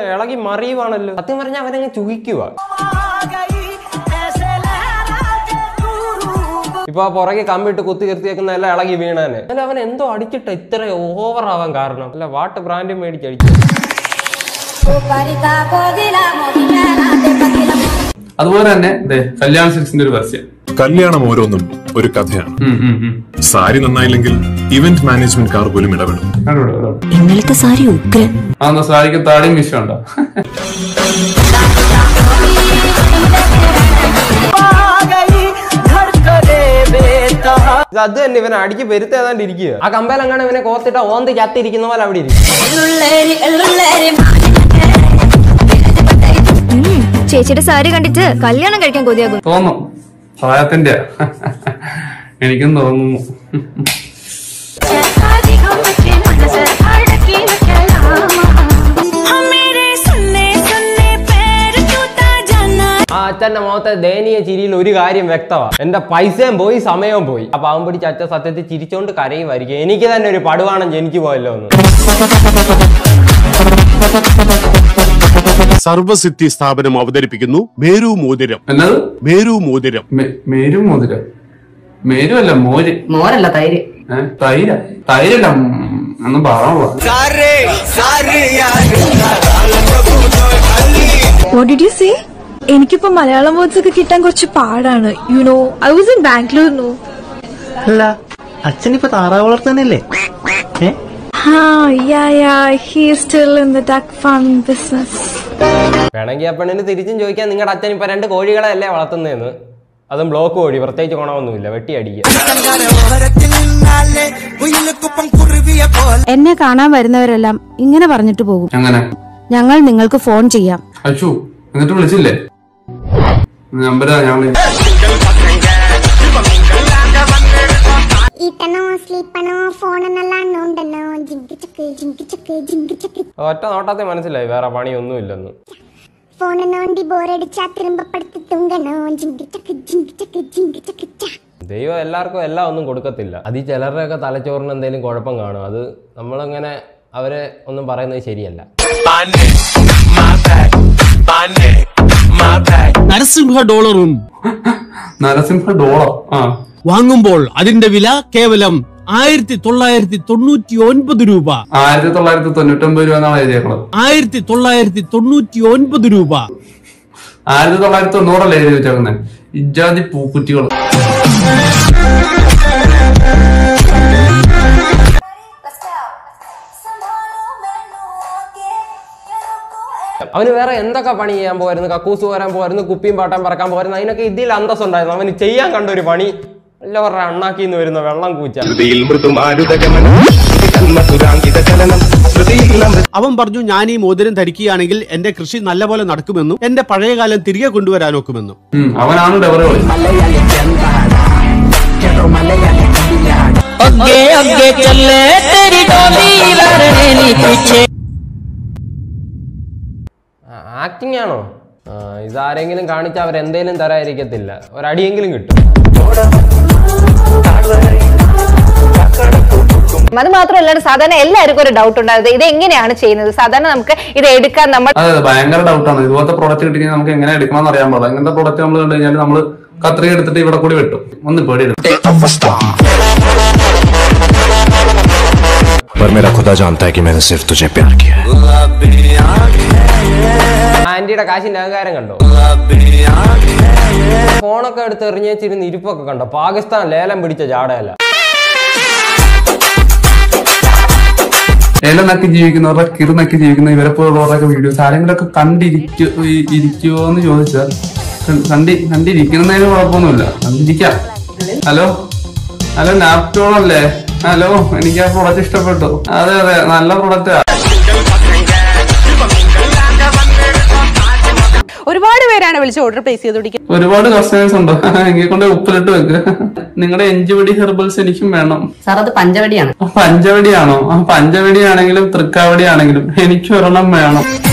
ഇളകി മറിയുവാണല്ലോ സത്യം പറഞ്ഞാൽ അവനങ്ങ് ചുകിക്കുക ഇപ്പൊ ആ പുറകെ കമ്പിട്ട് കുത്തി നിർത്തിയേക്കുന്ന എല്ലാം ഇളകി വീണാന് അല്ല അവൻ എന്തോ അടിച്ചിട്ട് ഇത്ര ഓവർ ആവാൻ കാരണം അല്ല വാട്ട് ബ്രാൻഡ് മേടിച്ചടിച്ചു അതുപോലെ തന്നെ ദേ കല്യാൺ സിൽക്സിന്റെ ഒരു പരസ്യം കല്യാണം ഓരോന്നും ഒരു കഥയാണ് ഉം, ഉം, ഉം. സാരി നന്നായില്ലെങ്കിൽ ഇവന്റ് മാനേജ്മെന്റ് കാർ പോലും ഇടപെടും കണ്ടോളൂ, കണ്ടോളൂ. ഇന്നലത്തെ സാരി ഉഗ്രൻ ആ എന്നാ സാരിക്ക് താടിയും വിഷയമുണ്ടോ ഇത് അത് തന്നെ ഇവൻ അടിക്ക് പെരുത്ത് ഏതാണ്ട് ഇരിക്കുക ആ കമ്പേലങ്ങാണ് ഇവനെ കോത്തിട്ട ഓന്ത് ചത്തിരിക്കുന്ന പോലെ അവിടെ ഇരിക്കും ചേച്ചിയുടെ സാരി കണ്ടിട്ട് കല്യാണം കഴിക്കാൻ കൊതിയാകും തോന്നും പ്രായത്തിന്റെ എനിക്കും തോന്നുന്നു ആ അച്ഛന്റെ മുഖത്തെ ദയനീയ ചിരിയിൽ ഒരു കാര്യം വ്യക്തമാണ് എന്റെ പൈസയും പോയി സമയവും പോയി ആ പാവം പിടിച്ച അച്ഛൻ സത്യത്തിൽ ചിരിച്ചോണ്ട് കരയുമായിരിക്കും എനിക്ക് തന്നെ ഒരു പടുവാണം ജനിച്ചു പോയല്ലോ എന്ന് സർവസിദ്ധി സ്ഥാപനം അവതരിപ്പിക്കുന്നു മേരു മോതിരം എന്നത് മേരു മോതിരം മെ- മേരു മോതിര മേരു അല്ല മോര് മോരല്ല തൈര് ഏ തൈര തൈരല്ല ഉം, ഒന്നും പറഞ്ഞോളൂ വാട്ട് ഡിഡ് യു സേ എനിക്കിപ്പോ മലയാളം വേർഡ്സ് ഒക്കെ കിട്ടാൻ കുറച്ച് പാടാണ് you know I was in Bangalore no അല്ല അച്ഛനിപ്പോ താറാവ് വളർത്തുന്നല്ലേ ഏ ഹാ yeah yeah he still in the duck farming business വേണമെങ്കിൽ ആ പെണ്ണിന് തിരിച്ചും ചോദിക്കാൻ നിങ്ങളുടെ അച്ഛൻ ഇപ്പൊ രണ്ട് കോഴികളെ അല്ലേ വളർത്തുന്നതെന്ന് അതും ബ്ലോക്ക് കോഴി പ്രത്യേകിച്ച് ഗുണമൊന്നുമില്ല വെട്ടി അടിക്കുക എന്നെ കാണാൻ വരുന്നവരെല്ലാം ഇങ്ങനെ പറഞ്ഞിട്ട് പോകും എങ്ങനെ ഞങ്ങൾ നിങ്ങൾക്ക് ഫോൺ ചെയ്യാം അച്ചു എന്നിട്ട് വിളിച്ചില്ലേ നമ്പരാ ഞാൻ വിളി- ഈട്ടണോ സ്ലീപ്പണോ ഫോണെന്നെല്ലാം ഉണ്ടനോ ജിങ്ക് ചക്ക് ജിങ്ക് ചക്ക് ജിങ്ക് ചക്ക് ഒറ്റ നോട്ടത്തെ മനസ്സിലായി വേറെ പണിയൊന്നുമില്ലെന്ന് ഫോണ് നോണ്ടി ബോറടിച്ചാ തിരുമ്പ പടുത്ത് തുങ്കണോ ജിങ്ക് ചക്ക് ജിങ്ക് ചക്ക് ജിങ്ക് ചക്ക് ചാ ദൈവം എല്ലാവർക്കും എല്ലാം ഒന്നും കൊടുക്കത്തില്ല അത് ഈ ചിലരുടെയൊക്കെ തലച്ചോറിന് എന്തെങ്കിലും കുഴപ്പം കാണും അത് നമ്മളങ്ങനെ അവരെ ഒന്നും പറയുന്നത് ശരിയല്ല നരസിംഹ ഡോളറും നരസിംഹ ഡോളർ ആ വാങ്ങുമ്പോൾ അതിന്റെ വില കേവലം ആയിരത്തി തൊള്ളായിരത്തി തൊണ്ണൂറ്റി ഒൻപത് രൂപ ആയിരത്തി തൊള്ളായിരത്തി തൊണ്ണൂറ്റൊമ്പത് രൂപ എന്നാണ് എഴുതിയേക്കുന്നത് ആയിരത്തി തൊള്ളായിരത്തി തൊണ്ണൂറ്റി ഒൻപത് രൂപ ആയിരത്തി തൊള്ളായിരത്തി തൊണ്ണൂറല്ലേ എഴുതി വെച്ചേക്കുന്നത് ഇജാതി പൂക്കുറ്റികൾ അവന് വേറെ എന്തൊക്കെ പണി ചെയ്യാൻ പോയിരുന്നു കക്കൂസ് പോരാൻ പോയിരുന്നു കുപ്പിയും പാട്ടാൻ പറക്കാൻ പോയിരുന്നു അതിനൊക്കെ ഇതിൽ അന്തസ് ഉണ്ടായിരുന്നു അവന് ചെയ്യാൻ കണ്ട ഒരു പണി എല്ലാവരുടെ അണ്ണാക്കിന്ന് വരുന്ന വെള്ളം കൂച്ച അവൻ പറഞ്ഞു ഞാൻ ഈ മോതിരം ധരിക്കുകയാണെങ്കിൽ എന്റെ കൃഷി നല്ലപോലെ നടക്കുമെന്നും എന്റെ പഴയകാലം തിരികെ കൊണ്ടുവരാനൊക്കുമെന്നും ഉം, അവനാണ് ഡെവറുകൾ ആക്ടിങ് ആണോ ആ, ഇതാരെങ്കിലും കാണിച്ചാൽ അവരെന്തേലും തരാതിരിക്കത്തില്ല ഒരടിയെങ്കിലും കിട്ടും അത് മാത്രമല്ല സാധാരണ എല്ലാവർക്കും ഒരു ഡൗട്ട് ഉണ്ടായത് ഇത് എങ്ങനെയാണ് ചെയ്യുന്നത് സാധാരണ നമുക്ക് ഇത് എടുക്കാൻ നമ്മൾ അതെ അതെ ഭയങ്കര ഡൗട്ടാണ് ഇതുപോലത്തെ പ്രോഡക്റ്റ് കിട്ടിക്കഴിഞ്ഞാൽ നമുക്ക് എങ്ങനെ എടുക്കണമെന്ന് അറിയാൻ പാടില്ല ഇങ്ങനത്തെ പ്രോഡക്റ്റ് നമ്മൾ കണ്ടു കഴിഞ്ഞാൽ നമ്മൾ കത്രിക എടുത്തിട്ട് ഇവിടെ കൂടി വെട്ടും ഒന്ന് പേടിയെടുക്കും पर मेरा खुदा जानता है कि मैंने सिर्फ तुझे प्यार किया है ആന്റിയുടെ കാശിന്റെ അഹങ്കാരം കണ്ടോ ഫോണൊക്കെ എടുത്ത് എറിഞ്ഞേച്ചിരുന്ന് ഇരിപ്പൊക്കെ കണ്ടോ പാകിസ്ഥാൻ ലേലം പിടിച്ച ജാടയല്ല ഏലം നക്കി ജീവിക്കുന്നവരുടെ കിറു നക്കി ജീവിക്കുന്ന ഇവരെ പോലുള്ളവരുടെ വീഡിയോസ് ആരെങ്കിലുമൊക്കെ കണ്ടിരിക്കോ ഇരിക്കുവോ എന്ന് ചോദിച്ചാൽ കണ്ട്- കണ്ടി കണ്ടിരിക്കുന്നതിന് കുഴപ്പമൊന്നുമില്ല കണ്ടിരിക്കാം ഹലോ ഹലോ നാപ്റ്റോൺ അല്ലേ ഹലോ എനിക്ക് ആ പ്രൊഡക്റ്റ് ഇഷ്ടപ്പെട്ടു അതെ അതെ നല്ല പ്രൊഡക്റ്റാ ഒരുപാട് പേരാണ് വിളിച്ച് ഓർഡർ പ്ലേസ് ചെയ്തുകൊണ്ടിരിക്കുന്നത് ഒരുപാട് കസ്റ്റമേഴ്സ് ഉണ്ട് എങ്കിൽ കൊണ്ട് ഉപ്പിലിട്ട് വെക്ക് നിങ്ങളുടെ എഞ്ചുവടി ഹെർബൽസ് എനിക്കും വേണം സാർ അത് പഞ്ചവടിയാണ് പഞ്ചവടിയാണോ ആ പഞ്ചവടി ആണെങ്കിലും തൃക്കാവടി ആണെങ്കിലും എനിക്ക് ഒരെണ്ണം വേണം